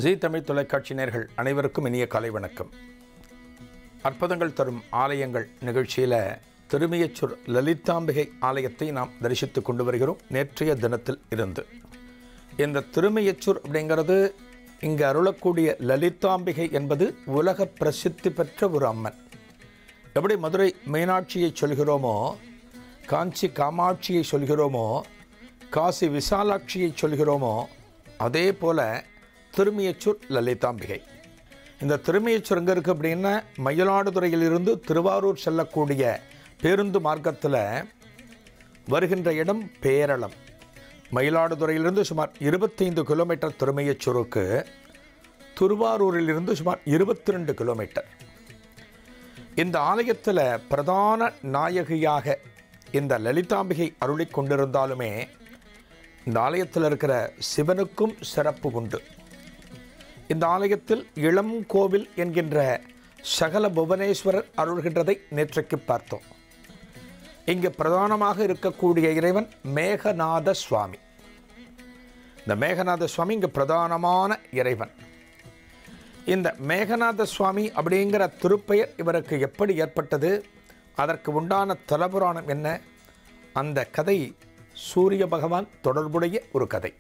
ஜீ தமிழ் தொலைக்காட்சி நேர்கள் அனைவருக்கும் இனிய காலை வணக்கம் அற்புதங்கள் தரும் ஆலயங்கள் நிகழ்ச்சியில் திருமியச்சூர் லலிதாம்பிகை ஆலயத்தை நாம் தரிசித்து கொண்டு வருகிறோம் நேற்றைய தினத்தில் இருந்து இந்த திருமையச்சூர் அப்படிங்கிறது இங்கு அருளக்கூடிய லலிதாம்பிகை என்பது உலக பிரசித்தி பெற்ற ஒரு அம்மன் எப்படி மதுரை மீனாட்சியை சொல்கிறோமோ காஞ்சி காமாட்சியை சொல்கிறோமோ காசி விசாலாட்சியை சொல்கிறோமோ அதே போல திருமியச்சூர் லலிதாம்பிகை இந்த திருமியச்சூர் எங்கே இருக்குது அப்படின்னா மயிலாடுதுறையிலிருந்து திருவாரூர் செல்லக்கூடிய பேருந்து மார்க்கத்தில் வருகின்ற இடம் பேரளம் மயிலாடுதுறையிலிருந்து சுமார் இருபத்தைந்து கிலோமீட்டர் திருமையச்சூருக்கு திருவாரூரிலிருந்து சுமார் இருபத்தி ரெண்டு கிலோமீட்டர் இந்த ஆலயத்தில் பிரதான நாயகியாக இந்த லலிதாம்பிகை அருளிக் கொண்டிருந்தாலுமே இந்த ஆலயத்தில் இருக்கிற சிவனுக்கும் சிறப்பு உண்டு இந்த ஆலயத்தில் இளம் கோவில் என்கின்ற சகல புவனேஸ்வரர் அருள்கின்றதை நேற்றைக்கு பார்த்தோம் இங்கு பிரதானமாக இருக்கக்கூடிய இறைவன் மேகநாத சுவாமி இந்த மேகநாத சுவாமி இங்கு பிரதானமான இறைவன் இந்த மேகநாத சுவாமி அப்படிங்கிற திருப்பெயர் இவருக்கு எப்படி ஏற்பட்டது அதற்கு உண்டான தலபுராணம் என்ன அந்த கதை சூரிய பகவான் தொடர்புடைய ஒரு கதை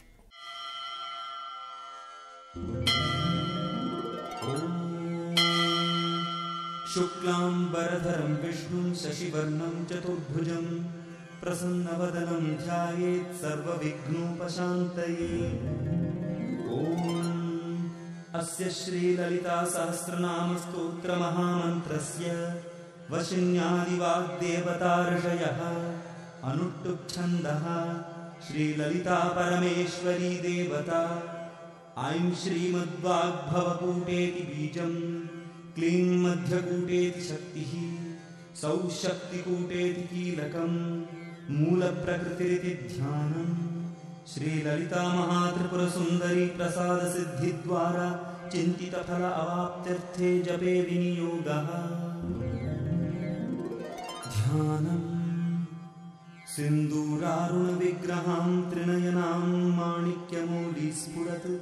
शुक्लाम्बरधरं विष्णुं शशिवर्णं चतुर्भुजं प्रसन्नवदनं ध्यायेत् सर्वविघ्नोपशान्तये ॐ अस्य श्रीललितासहस्रनामस्तोत्रमहामन्त्रस्य वशिन्यादिवाग्देवता ऋषयः अनुष्टुप्छन्दः श्रीललिता परमेश्वरी देवता ऐं श्रीमद्वाग्भवकूटेति बीजम् क्लीं मध्यकूटेति शक्तिः सौः शक्तिकूटेति कीलकम् मूलप्रकृतिरिति ध्यानम् श्रीललिता महात्रिपुरसुन्दरी प्रसादसिद्धिद्वारा चिन्तितफल अवाप्त्यर्थे जपे विनियोगः ध्यानम् सिन्दूरारुणविग्रहां त्रिनयनां माणिक्यमौलिस्फुरत्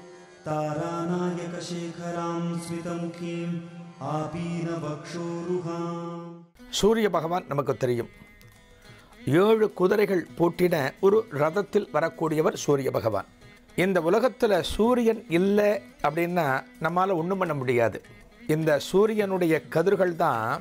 तारानायकशेखरां स्मितमुखीम् आपीनवक्षोरुहाम् சூரிய பகவான் நமக்கு தெரியும் ஏழு குதிரைகள் பூட்டின ஒரு ரதத்தில் வரக்கூடியவர் சூரிய பகவான் இந்த உலகத்தில் சூரியன் இல்லை அப்படின்னா நம்மால் ஒன்றும் பண்ண முடியாது இந்த சூரியனுடைய கதிர்கள் தான்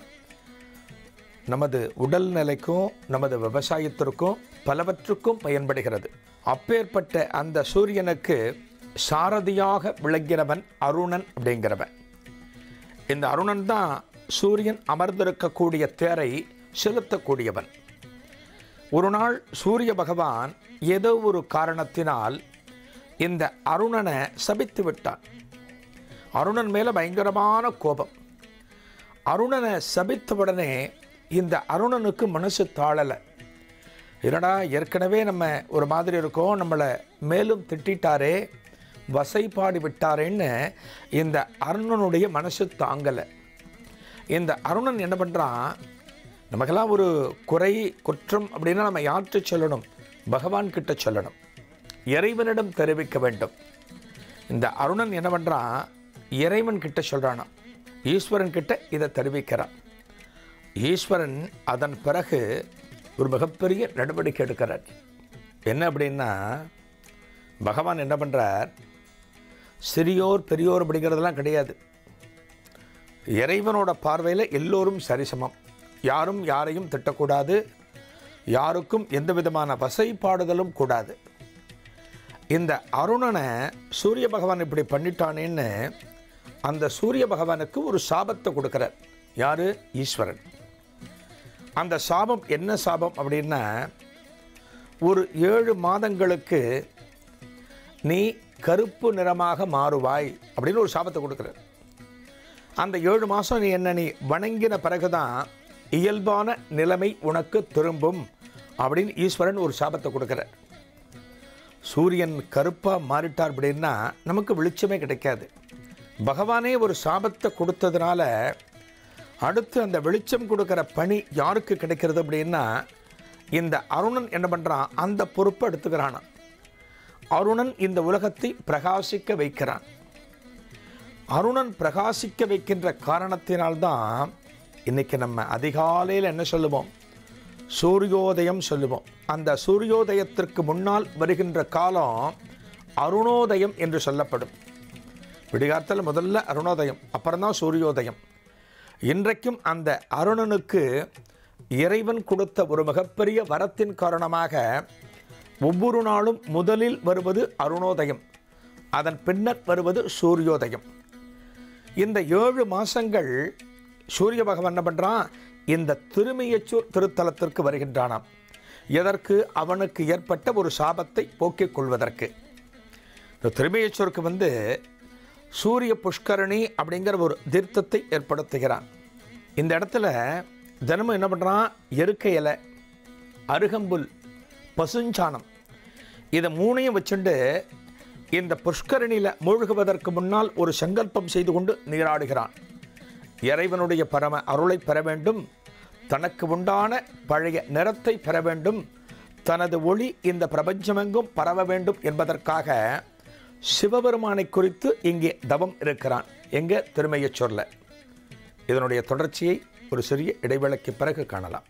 நமது உடல் நிலைக்கும் நமது விவசாயத்திற்கும் பலவற்றுக்கும் பயன்படுகிறது அப்பேற்பட்ட அந்த சூரியனுக்கு சாரதியாக விளங்கிறவன் அருணன் அப்படிங்கிறவன் இந்த அருணன் தான் சூரியன் அமர்ந்திருக்கக்கூடிய தேரை செலுத்தக்கூடியவன் ஒரு நாள் சூரிய பகவான் ஏதோ ஒரு காரணத்தினால் இந்த அருணனை சபித்து விட்டான் அருணன் மேலே பயங்கரமான கோபம் அருணனை சபித்த உடனே இந்த அருணனுக்கு மனசு தாழலை என்னடா ஏற்கனவே நம்ம ஒரு மாதிரி இருக்கோம் நம்மளை மேலும் திட்டாரே வசைப்பாடி விட்டாரேன்னு இந்த அருணனுடைய மனசு தாங்கலை இந்த அருணன் என்ன பண்ணுறான் நமக்கெல்லாம் ஒரு குறை குற்றம் அப்படின்னா நம்ம யார்கிட்ட சொல்லணும் பகவான் கிட்ட சொல்லணும் இறைவனிடம் தெரிவிக்க வேண்டும் இந்த அருணன் என்ன பண்ணுறான் இறைவன் கிட்ட சொல்கிறானா ஈஸ்வரன் கிட்ட இதை தெரிவிக்கிறான் ஈஸ்வரன் அதன் பிறகு ஒரு மிகப்பெரிய நடவடிக்கை எடுக்கிறார் என்ன அப்படின்னா பகவான் என்ன பண்ணுறார் சிறியோர் பெரியோர் அப்படிங்கிறதெல்லாம் கிடையாது இறைவனோட பார்வையில் எல்லோரும் சரிசமம் யாரும் யாரையும் திட்டக்கூடாது யாருக்கும் எந்த விதமான வசைப்பாடுதலும் கூடாது இந்த அருணனை சூரிய பகவான் இப்படி பண்ணிட்டானேன்னு அந்த சூரிய பகவானுக்கு ஒரு சாபத்தை கொடுக்குறார் யார் ஈஸ்வரன் அந்த சாபம் என்ன சாபம் அப்படின்னா ஒரு ஏழு மாதங்களுக்கு நீ கருப்பு நிறமாக மாறுவாய் அப்படின்னு ஒரு சாபத்தை கொடுக்குறார் அந்த ஏழு மாதம் நீ என்ன நீ வணங்கின பிறகுதான் இயல்பான நிலைமை உனக்கு திரும்பும் அப்படின்னு ஈஸ்வரன் ஒரு சாபத்தை கொடுக்குறார் சூரியன் கருப்பாக மாறிட்டார் அப்படின்னா நமக்கு வெளிச்சமே கிடைக்காது பகவானே ஒரு சாபத்தை கொடுத்ததுனால அடுத்து அந்த வெளிச்சம் கொடுக்குற பணி யாருக்கு கிடைக்கிறது அப்படின்னா இந்த அருணன் என்ன பண்ணுறான் அந்த பொறுப்பை எடுத்துக்கிறானா அருணன் இந்த உலகத்தை பிரகாசிக்க வைக்கிறான் அருணன் பிரகாசிக்க வைக்கின்ற காரணத்தினால்தான் இன்னைக்கு நம்ம அதிகாலையில் என்ன சொல்லுவோம் சூரியோதயம் சொல்லுவோம் அந்த சூரியோதயத்திற்கு முன்னால் வருகின்ற காலம் அருணோதயம் என்று சொல்லப்படும் விடிகாலத்தில் முதல்ல அருணோதயம் அப்புறம்தான் சூரியோதயம் இன்றைக்கும் அந்த அருணனுக்கு இறைவன் கொடுத்த ஒரு மிகப்பெரிய வரத்தின் காரணமாக ஒவ்வொரு நாளும் முதலில் வருவது அருணோதயம் அதன் பின்னர் வருவது சூரியோதயம் இந்த ஏழு மாசங்கள் சூரிய பகவான் என்ன பண்ணுறான் இந்த திருமையச்சூர் திருத்தலத்திற்கு வருகின்றானாம் எதற்கு அவனுக்கு ஏற்பட்ட ஒரு சாபத்தை போக்கிக் கொள்வதற்கு இந்த திருமையச்சூருக்கு வந்து சூரிய புஷ்கரணி அப்படிங்கிற ஒரு தீர்த்தத்தை ஏற்படுத்துகிறான் இந்த இடத்துல தினமும் என்ன பண்ணுறான் எருக்க இலை அருகம்புல் பசுஞ்சாணம் இதை மூணையும் வச்சுண்டு இந்த புஷ்கரணியில் மூழ்குவதற்கு முன்னால் ஒரு சங்கல்பம் செய்து கொண்டு நீராடுகிறான் இறைவனுடைய பரம அருளை பெற வேண்டும் தனக்கு உண்டான பழைய நிறத்தை பெற வேண்டும் தனது ஒளி இந்த பிரபஞ்சமெங்கும் பரவ வேண்டும் என்பதற்காக சிவபெருமானை குறித்து இங்கே தவம் இருக்கிறான் எங்க திருமையச்சொல்ல இதனுடைய தொடர்ச்சியை ஒரு சிறிய இடைவேளைக்கு பிறகு காணலாம்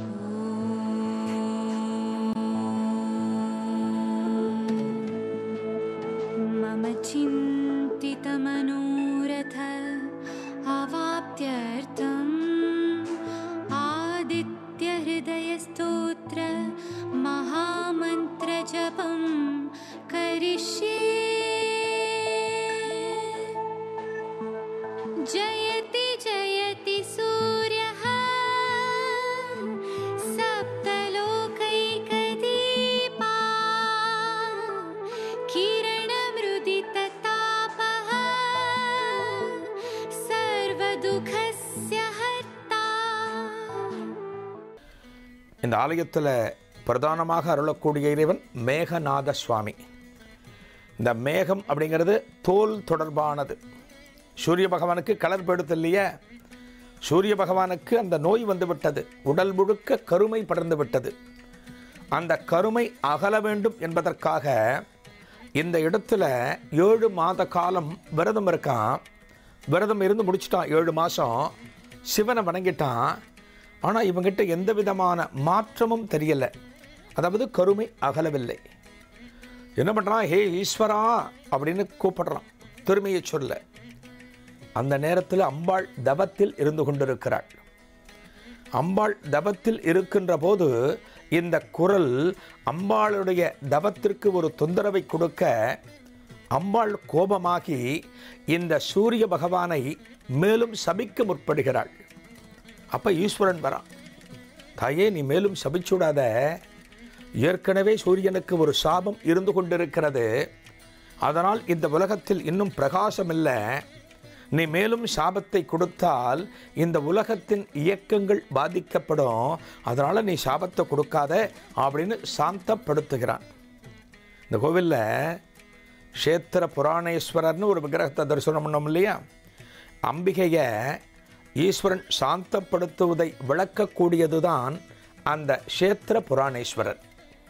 मम चिन्तितमनोरथ अवाप्त्यर्थम् आदित्यहृदयस्तोत्र महामन्त्रजपं करिष्ये जयति जयति सूर्यः सप्तलोकैकदीपा किरणमृदिततापः सर्वदुःखस्य हर्ता இந்த ஆலயத்தில் பிரதானமாக அருளக்கூடிய இறைவன் மேகநாத சுவாமி இந்த மேகம் அப்படிங்கிறது தோல் தொடர்பானது சூரிய பகவானுக்கு கலர் படுத்து இல்லையா சூரிய பகவானுக்கு அந்த நோய் வந்து விட்டது உடல் முழுக்க கருமை படர்ந்து விட்டது அந்த கருமை அகல வேண்டும் என்பதற்காக இந்த இடத்துல ஏழு மாத காலம் விரதம் இருக்கான் விரதம் இருந்து முடிச்சிட்டான் ஏழு மாதம் சிவனை வணங்கிட்டான் ஆனால் இவங்கிட்ட எந்த விதமான மாற்றமும் தெரியலை அதாவது கருமை அகலவில்லை என்ன பண்ணுறான் ஹே ஈஸ்வரா அப்படின்னு கூப்பிடுறான் திருமையை சொல்ல அந்த நேரத்தில் அம்பாள் தவத்தில் இருந்து கொண்டிருக்கிறாள் அம்பாள் தவத்தில் இருக்கின்ற போது இந்த குரல் அம்பாளுடைய தவத்திற்கு ஒரு தொந்தரவை கொடுக்க அம்பாள் கோபமாகி இந்த சூரிய பகவானை மேலும் சபிக்க முற்படுகிறாள் அப்போ ஈஸ்வரன் வரான் தாயே நீ மேலும் சபிச்சுடாத ஏற்கனவே சூரியனுக்கு ஒரு சாபம் இருந்து கொண்டிருக்கிறது அதனால் இந்த உலகத்தில் இன்னும் பிரகாசம் இல்லை நீ மேலும் சாபத்தை கொடுத்தால் இந்த உலகத்தின் இயக்கங்கள் பாதிக்கப்படும் அதனால் நீ சாபத்தை கொடுக்காத அப்படின்னு சாந்தப்படுத்துகிறான் இந்த கோவிலில் க்ஷேத்திர புராணேஸ்வரர்னு ஒரு விக்கிரகத்தை தரிசனம் பண்ணோம் இல்லையா அம்பிகையை ஈஸ்வரன் சாந்தப்படுத்துவதை விளக்கக்கூடியதுதான் அந்த க்ஷேத்திர புராணேஸ்வரர்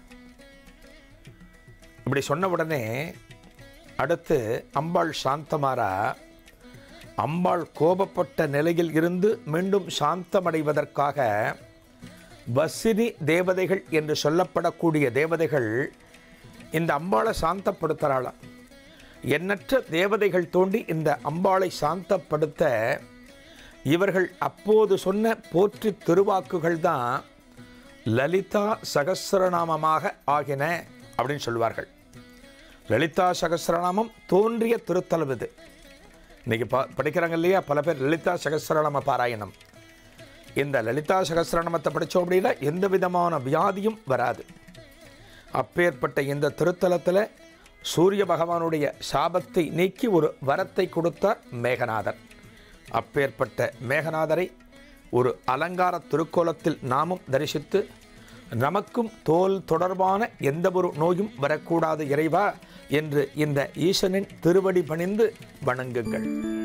இப்படி சொன்ன உடனே அடுத்து அம்பாள் சாந்தமாரா அம்பாள் கோபப்பட்ட நிலையில் இருந்து மீண்டும் சாந்தமடைவதற்காக வசினி தேவதைகள் என்று சொல்லப்படக்கூடிய தேவதைகள் இந்த அம்பாளை சாந்தப்படுத்துகிறாளாம் எண்ணற்ற தேவதைகள் தோண்டி இந்த அம்பாளை சாந்தப்படுத்த இவர்கள் அப்போது சொன்ன போற்றி திருவாக்குகள் தான் லலிதா சகஸ்ரநாமமாக ஆகின அப்படின்னு சொல்லுவார்கள் லலிதா சகஸ்ரநாமம் தோன்றிய திருத்தலம் இது இன்னைக்கு ப படிக்கிறாங்க இல்லையா பல பேர் லலிதா சகஸ்ரநாம பாராயணம் இந்த லலிதா சகஸ்ரநாமத்தை படித்தோம் அப்படின்னா எந்த விதமான வியாதியும் வராது அப்பேற்பட்ட இந்த திருத்தலத்தில் சூரிய பகவானுடைய சாபத்தை நீக்கி ஒரு வரத்தை கொடுத்தார் மேகநாதர் அப்பேற்பட்ட மேகநாதரை ஒரு அலங்கார திருக்கோலத்தில் நாமும் தரிசித்து நமக்கும் தோல் தொடர்பான எந்த ஒரு நோயும் வரக்கூடாது இறைவா என்று இந்த ஈசனின் திருவடி பணிந்து வணங்குங்கள்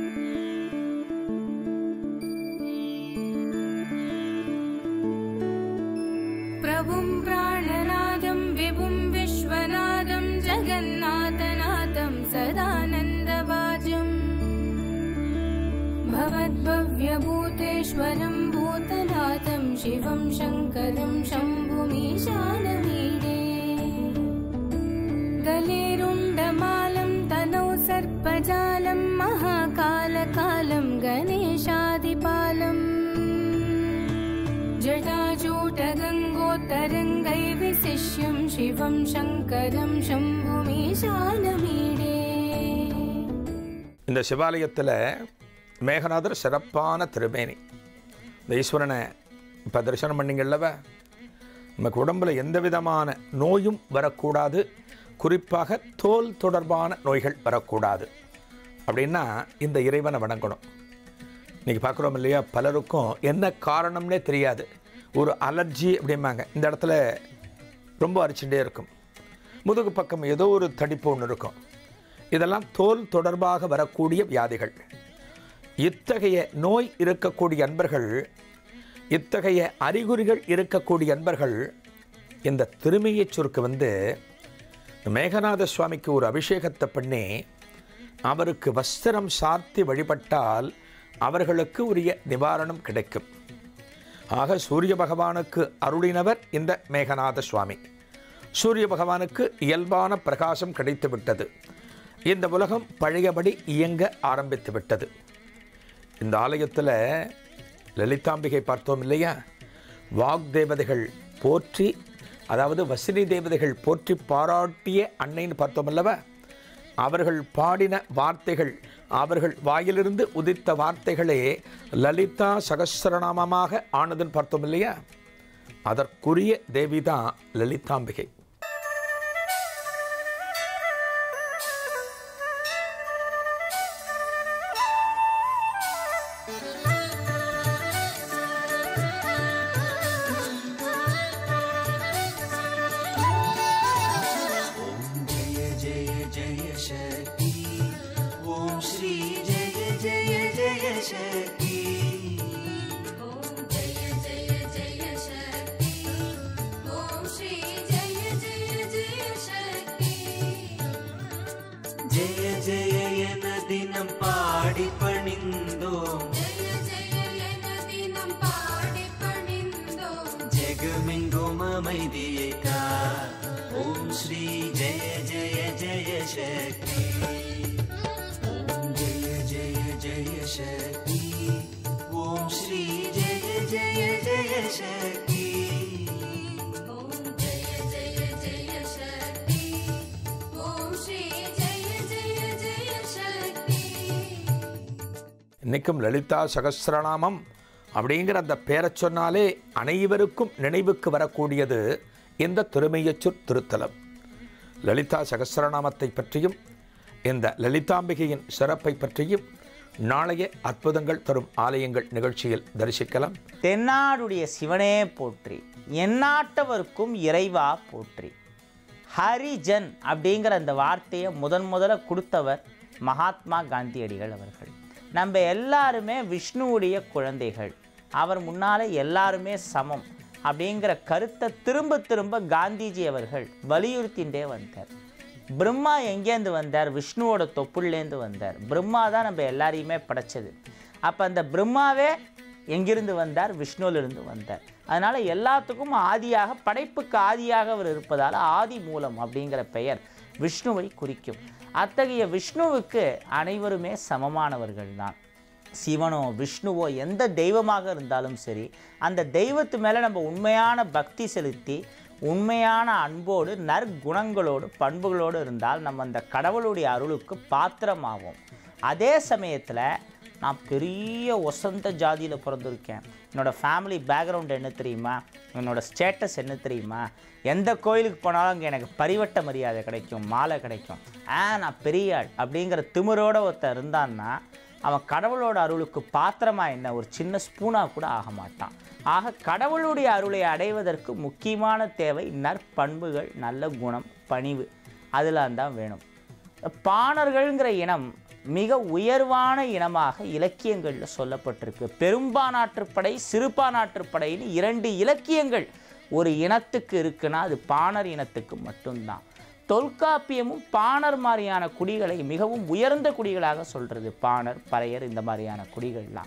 प्रभुं प्राणनादं विभुं विश्वनादं जगन्नाथनाथं सदानन्दवाजम् सर्वेश्वरं भूतनाथं शिवं शङ्करं शम्भुमीशानमीडे गलेरुण्डमालं तनौ सर्पजालं महाकालकालं गणेशादिपालम् जटाजूटगङ्गोत्तरङ्गै विशिष्यं शिवं शङ्करं शम्भुमीशानमीडे இந்த சிவாலயத்தில் மேகநாதர் சிறப்பான திருமேனி இந்த ஈஸ்வரனை இப்போ தரிசனம் பண்ணிங்கல்லவ நமக்கு உடம்புல எந்த விதமான நோயும் வரக்கூடாது குறிப்பாக தோல் தொடர்பான நோய்கள் வரக்கூடாது அப்படின்னா இந்த இறைவனை வணங்கணும் இன்றைக்கி பார்க்குறோம் இல்லையா பலருக்கும் என்ன காரணம்னே தெரியாது ஒரு அலர்ஜி அப்படிம்பாங்க இந்த இடத்துல ரொம்ப அரிச்சுட்டே இருக்கும் முதுகு பக்கம் ஏதோ ஒரு தடிப்பு ஒன்று இருக்கும் இதெல்லாம் தோல் தொடர்பாக வரக்கூடிய வியாதிகள் இத்தகைய நோய் இருக்கக்கூடிய அன்பர்கள் இத்தகைய அறிகுறிகள் இருக்கக்கூடிய அன்பர்கள் இந்த திருமையச் சுருக்கு வந்து மேகநாத சுவாமிக்கு ஒரு அபிஷேகத்தை பண்ணி அவருக்கு வஸ்திரம் சார்த்தி வழிபட்டால் அவர்களுக்கு உரிய நிவாரணம் கிடைக்கும் ஆக சூரிய பகவானுக்கு அருளினவர் இந்த மேகநாத சுவாமி சூரிய பகவானுக்கு இயல்பான பிரகாசம் கிடைத்து விட்டது இந்த உலகம் பழையபடி இயங்க ஆரம்பித்து விட்டது இந்த ஆலயத்தில் லலிதாம்பிகை பார்த்தோம் இல்லையா வாக் தேவதைகள் போற்றி அதாவது வசினி தேவதைகள் போற்றி பாராட்டிய அன்னைன்னு பார்த்தோம் அல்லவா அவர்கள் பாடின வார்த்தைகள் அவர்கள் வாயிலிருந்து உதித்த வார்த்தைகளே லலிதா சகஸ்ரநாமமாக ஆனதுன்னு பார்த்தோம் இல்லையா அதற்குரிய தேவி தான் லலிதாம்பிகை जय जय जय शक्ति ॐ श्री जय जय जय शक्ति ॐ जय जय जय शक्ति ॐ श्री जय जय जय शक्ति जय जय यन दिनं पाडि पणिन्दोम् जय जय दिनं पाडि पणिन्दो जगमिङ्गुम मैदियेका ॐ श्री जय जय जय शक्ति ॐ जय जय जय शक्ति ॐ श्री जय जय जय शक्ति ॐ जय जय जय शक्ति ॐ श्री जय जय जय शक्ति இன்னைக்கும் லலிதா சகஸ்ரநாமம் அப்படிங்கிற அந்த பேரை சொன்னாலே அனைவருக்கும் நினைவுக்கு வரக்கூடியது இந்த திருமையச்சூர் திருத்தலம் லலிதா சகஸ்ரநாமத்தை பற்றியும் இந்த லலிதாம்பிகையின் சிறப்பை பற்றியும் நாளைய அற்புதங்கள் தரும் ஆலயங்கள் நிகழ்ச்சியில் தரிசிக்கலாம் தென்னாடுடைய சிவனே போற்றி எந்நாட்டவர்க்கும் இறைவா போற்றி ஹரிஜன் அப்படிங்கிற அந்த வார்த்தையை முதன் முதல்ல கொடுத்தவர் மகாத்மா காந்தியடிகள் அவர்கள் நம்ம எல்லாருமே விஷ்ணுவுடைய குழந்தைகள் அவர் முன்னாலே எல்லாருமே சமம் அப்படிங்கிற கருத்தை திரும்ப திரும்ப காந்திஜி அவர்கள் வலியுறுத்தின்றே வந்தார் பிரம்மா எங்கேருந்து வந்தார் விஷ்ணுவோட தொப்புள்லேருந்து வந்தார் பிரம்மா தான் நம்ம எல்லாரையுமே படைச்சது அப்போ அந்த பிரம்மாவே எங்கிருந்து வந்தார் விஷ்ணுவிலிருந்து வந்தார் அதனால் எல்லாத்துக்கும் ஆதியாக படைப்புக்கு ஆதியாக அவர் இருப்பதால் ஆதி மூலம் அப்படிங்கிற பெயர் விஷ்ணுவை குறிக்கும் அத்தகைய விஷ்ணுவுக்கு அனைவருமே சமமானவர்கள் தான் சிவனோ விஷ்ணுவோ எந்த தெய்வமாக இருந்தாலும் சரி அந்த தெய்வத்து மேலே நம்ம உண்மையான பக்தி செலுத்தி உண்மையான அன்போடு நற்குணங்களோடு பண்புகளோடு இருந்தால் நம்ம அந்த கடவுளுடைய அருளுக்கு பாத்திரமாவோம் அதே சமயத்தில் நான் பெரிய ஒசந்த ஜாதியில் பிறந்திருக்கேன் என்னோடய ஃபேமிலி பேக்ரவுண்ட் என்ன தெரியுமா என்னோடய ஸ்டேட்டஸ் என்ன தெரியுமா எந்த கோயிலுக்கு போனாலும் அங்கே எனக்கு பரிவட்ட மரியாதை கிடைக்கும் மாலை கிடைக்கும் ஆ நான் பெரிய ஆள் அப்படிங்கிற திமிரோட ஒருத்தன் இருந்தான்னா அவன் கடவுளோட அருளுக்கு பாத்திரமா என்ன ஒரு சின்ன ஸ்பூனாக கூட ஆக மாட்டான் ஆக கடவுளுடைய அருளை அடைவதற்கு முக்கியமான தேவை நற்பண்புகள் நல்ல குணம் பணிவு அதெல்லாம் தான் வேணும் பாணர்கள்ங்கிற இனம் மிக உயர்வான இனமாக இலக்கியங்களில் சொல்லப்பட்டிருக்கு பெரும்பானாற்றுப்படை சிறுபானாற்றுப்படைன்னு இரண்டு இலக்கியங்கள் ஒரு இனத்துக்கு இருக்குன்னா அது பாணர் இனத்துக்கு மட்டும்தான் தொல்காப்பியமும் பாணர் மாதிரியான குடிகளை மிகவும் உயர்ந்த குடிகளாக சொல்கிறது பாணர் பறையர் இந்த மாதிரியான குடிகள்லாம்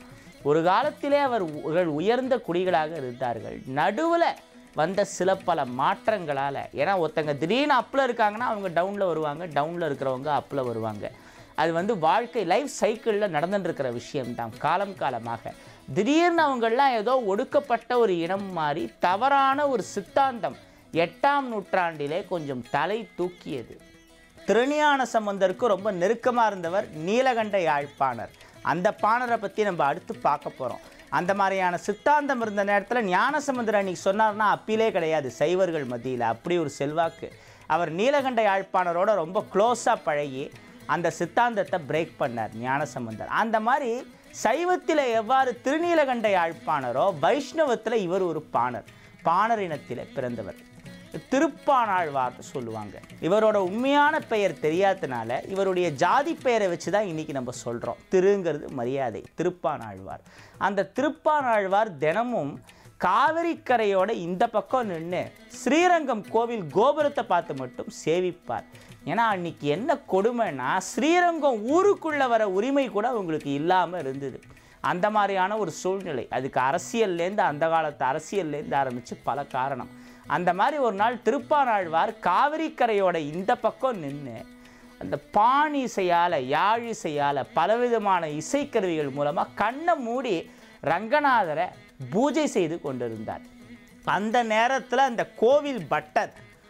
ஒரு காலத்திலே அவர்கள் உயர்ந்த குடிகளாக இருந்தார்கள் நடுவில் வந்த சில பல மாற்றங்களால் ஏன்னா ஒருத்தங்க திடீர்னு அப்பில் இருக்காங்கன்னா அவங்க டவுனில் வருவாங்க டவுனில் இருக்கிறவங்க அப்பில் வருவாங்க அது வந்து வாழ்க்கை லைஃப் சைக்கிளில் நடந்துட்டு இருக்கிற விஷயம்தான் காலம் காலமாக திடீர்னு அவங்கெல்லாம் ஏதோ ஒடுக்கப்பட்ட ஒரு இனம் மாதிரி தவறான ஒரு சித்தாந்தம் எட்டாம் நூற்றாண்டிலே கொஞ்சம் தலை தூக்கியது திருஞான சம்பந்தருக்கு ரொம்ப நெருக்கமாக இருந்தவர் நீலகண்ட யாழ்ப்பாணர் அந்த பாணரை பற்றி நம்ம அடுத்து பார்க்க போகிறோம் அந்த மாதிரியான சித்தாந்தம் இருந்த நேரத்தில் ஞானசமுந்தர் அன்னைக்கு சொன்னார்னா அப்பிலே கிடையாது சைவர்கள் மத்தியில் அப்படி ஒரு செல்வாக்கு அவர் நீலகண்ட யாழ்ப்பாணரோட ரொம்ப க்ளோஸாக பழகி அந்த சித்தாந்தத்தை பிரேக் பண்ணார் ஞானசம்பந்தர் அந்த மாதிரி சைவத்தில் எவ்வாறு திருநீலகண்ட யாழ்ப்பாணரோ வைஷ்ணவத்தில் இவர் ஒரு பாணர் பாணர் இனத்தில் பிறந்தவர் திருப்பானாழ்வார்னு சொல்லுவாங்க இவரோட உண்மையான பெயர் தெரியாதனால இவருடைய ஜாதி பெயரை வச்சு தான் இன்றைக்கி நம்ம சொல்கிறோம் திருங்கிறது மரியாதை திருப்பானாழ்வார் அந்த திருப்பானாழ்வார் தினமும் காவிரிக்கரையோட இந்த பக்கம் நின்று ஸ்ரீரங்கம் கோவில் கோபுரத்தை பார்த்து மட்டும் சேவிப்பார் ஏன்னா அன்னைக்கு என்ன கொடுமைன்னா ஸ்ரீரங்கம் ஊருக்குள்ளே வர உரிமை கூட அவங்களுக்கு இல்லாமல் இருந்தது அந்த மாதிரியான ஒரு சூழ்நிலை அதுக்கு அரசியல்லேருந்து அந்த காலத்து அரசியல்லேருந்து ஆரம்பித்து பல காரணம் அந்த மாதிரி ஒரு நாள் திருப்பானாழ்வார் காவிரிக்கரையோட இந்த பக்கம் நின்று அந்த பாணி இசையால் யாழ் இசையால் பலவிதமான இசைக்கருவிகள் மூலமாக கண்ணை மூடி ரங்கநாதரை பூஜை செய்து கொண்டிருந்தார் அந்த நேரத்தில் அந்த கோவில் பட்டர்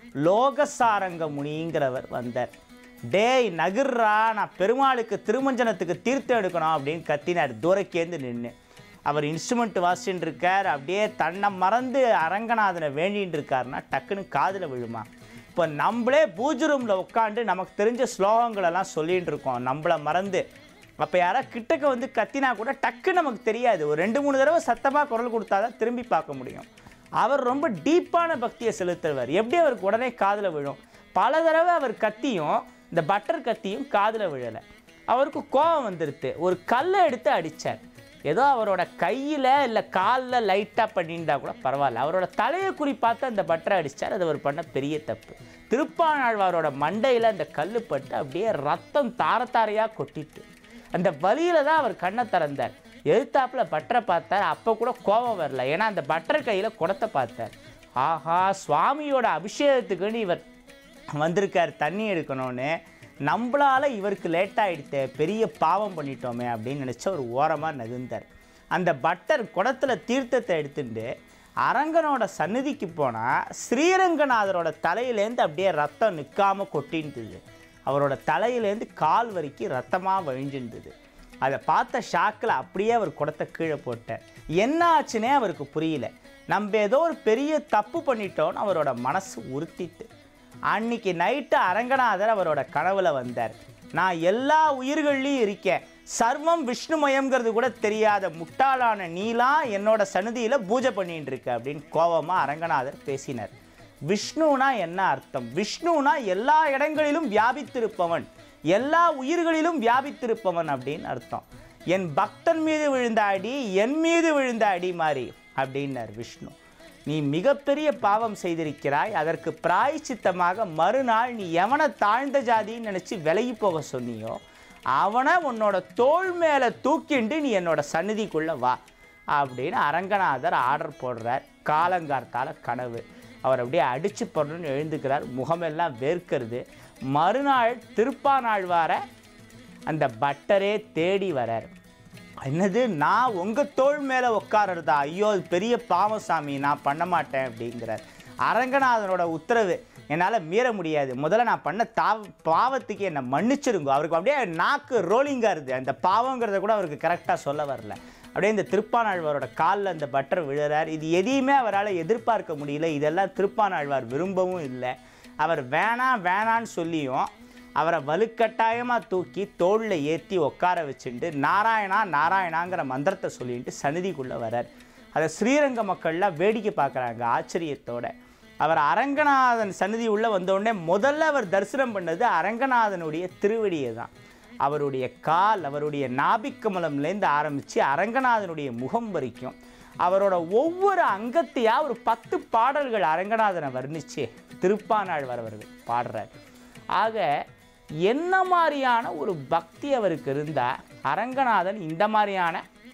லோகசாரங்க முனிங்கிறவர் வந்தார் டேய் நகிர்ரா நான் பெருமாளுக்கு திருமஞ்சனத்துக்கு தீர்த்தம் எடுக்கணும் அப்படின்னு கத்தினார் தூரக்கேந்து நின்று அவர் இன்ஸ்ட்ருமெண்ட் வாசிச்சுட்டு இருக்கார் அப்படியே தன்னை மறந்து அரங்கநாதனை வேண்டின்னு இருக்காருன்னா டக்குன்னு காதில் விழுமா இப்போ நம்மளே பூஜை ரூமில் உட்காந்து நமக்கு தெரிஞ்ச ஸ்லோகங்களெல்லாம் சொல்லிட்டு இருக்கோம் நம்மளை மறந்து அப்போ யாராவது கிட்டக்க வந்து கத்தினா கூட டக்கு நமக்கு தெரியாது ஒரு ரெண்டு மூணு தடவை சத்தமாக குரல் கொடுத்தா தான் திரும்பி பார்க்க முடியும் அவர் ரொம்ப டீப்பான பக்தியை செலுத்துறவர் எப்படி அவருக்கு உடனே காதில் விழும் பல தடவை அவர் கத்தியும் இந்த பட்டர் கத்தியும் காதில் விழலை அவருக்கு கோபம் வந்துடுது ஒரு கல்லை எடுத்து அடித்தார் ஏதோ அவரோட கையில் இல்லை காலில் லைட்டாக பண்ணியிருந்தா கூட பரவாயில்ல அவரோட தலையை குறி பார்த்து அந்த பட்டரை அடித்தார் அது அவர் பண்ண பெரிய தப்பு திருப்பானாழ்வாரோட மண்டையில் அந்த கல் பட்டு அப்படியே ரத்தம் தார தாரையாக கொட்டிட்டு அந்த வலியில தான் அவர் கண்ணை திறந்தார் எதிர்த்தாப்புல பட்டரை பார்த்தார் அப்போ கூட கோபம் வரல ஏன்னா அந்த பட்டர் கையில் குடத்தை பார்த்தார் ஆஹா சுவாமியோட அபிஷேகத்துக்குன்னு இவர் வந்திருக்கார் தண்ணி எடுக்கணும்னு நம்மளால இவருக்கு லேட் ஆகிடுத்தே பெரிய பாவம் பண்ணிட்டோமே அப்படின்னு நினச்ச ஒரு ஓரமாக நகுந்தார் அந்த பட்டர் குடத்துல தீர்த்தத்தை எடுத்துட்டு அரங்கனோட சந்நிதிக்கு போனால் ஸ்ரீரங்கநாதரோட தலையிலேருந்து அப்படியே ரத்தம் நிற்காம கொட்டின்றது அவரோட தலையிலேருந்து கால் வரைக்கும் ரத்தமாக வழிஞ்சிருந்தது அதை பார்த்த ஷாக்கில் அப்படியே அவர் குடத்தை கீழே போட்டார் என்ன ஆச்சுன்னே அவருக்கு புரியல நம்ம ஏதோ ஒரு பெரிய தப்பு பண்ணிட்டோம்னு அவரோட மனசு உறுத்திட்டு அன்னைக்கு நைட்டு அரங்கநாதர் அவரோட கனவுல வந்தார் நான் எல்லா உயிர்கள்லையும் இருக்கேன் சர்வம் விஷ்ணுமயம்ங்கிறது கூட தெரியாத முட்டாளான நீலாம் என்னோட சன்னதியில் பூஜை பண்ணிட்டு இருக்க அப்படின்னு கோபமாக அரங்கநாதர் பேசினார் விஷ்ணுனா என்ன அர்த்தம் விஷ்ணுனா எல்லா இடங்களிலும் வியாபித்திருப்பவன் எல்லா உயிர்களிலும் வியாபித்திருப்பவன் அப்படின்னு அர்த்தம் என் பக்தன் மீது விழுந்த அடி என் மீது விழுந்த அடி மாதிரி அப்படின்னார் விஷ்ணு நீ மிகப்பெரிய பாவம் செய்திருக்கிறாய் அதற்கு பிராயச்சித்தமாக மறுநாள் நீ எவனை தாழ்ந்த ஜாதின்னு நினச்சி விலகி போக சொன்னியோ அவனை உன்னோட தோள் மேலே தூக்கிண்டு நீ என்னோட சந்நிதிக்குள்ளே வா அப்படின்னு அரங்கநாதர் ஆர்டர் போடுறார் காலங்கார்த்தால கனவு அவர் அப்படியே அடிச்சு போடணும்னு எழுந்துக்கிறார் முகமெல்லாம் வேர்க்கிறது மறுநாள் திருப்பானாழ்வாரை அந்த பட்டரே தேடி வரார் என்னது நான் உங்கள் தோள் மேலே உட்காரறதா ஐயோ அது பெரிய பாவம் சாமி நான் பண்ண மாட்டேன் அப்படிங்கிறார் அரங்கநாதனோட உத்தரவு என்னால் மீற முடியாது முதல்ல நான் பண்ண தாவ பாவத்துக்கு என்னை மன்னிச்சிருங்க அவருக்கு அப்படியே நாக்கு ரோலிங்காக இருக்குது அந்த பாவங்கிறத கூட அவருக்கு கரெக்டாக சொல்ல வரல அப்படியே இந்த திருப்பானாழ்வாரோட காலில் அந்த பட்டர் விழுறார் இது எதையுமே அவரால் எதிர்பார்க்க முடியல இதெல்லாம் திருப்பானாழ்வார் விரும்பவும் இல்லை அவர் வேணாம் வேணான்னு சொல்லியும் அவரை வலுக்கட்டாயமாக தூக்கி தோளில் ஏற்றி உட்கார வச்சுட்டு நாராயணா நாராயணாங்கிற மந்திரத்தை சொல்லிட்டு சந்நிதிக்குள்ளே வரார் அதை ஸ்ரீரங்க மக்கள்லாம் வேடிக்கை பார்க்குறாங்க ஆச்சரியத்தோட அவர் அரங்கநாதன் சந்நிதி உள்ளே வந்தோடனே முதல்ல அவர் தரிசனம் பண்ணது அரங்கநாதனுடைய திருவடியை தான் அவருடைய கால் அவருடைய நாபிக்கமலம்லேருந்து ஆரம்பித்து அரங்கநாதனுடைய முகம் வரைக்கும் அவரோட ஒவ்வொரு அங்கத்தையாக ஒரு பத்து பாடல்கள் அரங்கநாதனை வர்ணித்து திருப்பானாழ்வார் அவர்கள் பாடுறார் ஆக என்ன மாதிரியான ஒரு பக்தி அவருக்கு இருந்தால் அரங்கநாதன் இந்த மாதிரியான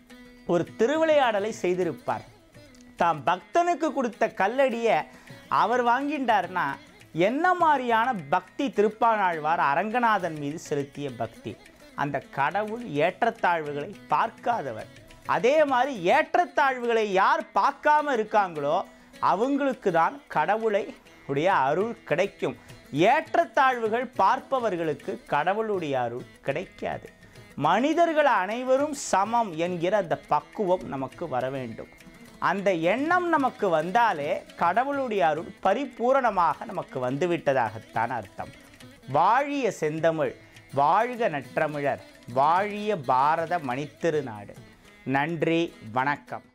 ஒரு திருவிளையாடலை செய்திருப்பார் தாம் பக்தனுக்கு கொடுத்த கல்லடியை அவர் வாங்கிட்டார்னா என்ன மாதிரியான பக்தி திருப்பானாழ்வார் அரங்கநாதன் மீது செலுத்திய பக்தி அந்த கடவுள் ஏற்றத்தாழ்வுகளை பார்க்காதவர் அதே மாதிரி ஏற்றத்தாழ்வுகளை யார் பார்க்காம இருக்காங்களோ அவங்களுக்கு தான் கடவுளை உடைய அருள் கிடைக்கும் ஏற்றத்தாழ்வுகள் பார்ப்பவர்களுக்கு கடவுளுடைய அருள் கிடைக்காது மனிதர்கள் அனைவரும் சமம் என்கிற அந்த பக்குவம் நமக்கு வர வேண்டும் அந்த எண்ணம் நமக்கு வந்தாலே கடவுளுடைய அருள் பரிபூரணமாக நமக்கு வந்துவிட்டதாகத்தான் அர்த்தம் வாழிய செந்தமிழ் வாழ்க நற்றமிழர் வாழிய பாரத மணித்திருநாடு நன்றி வணக்கம்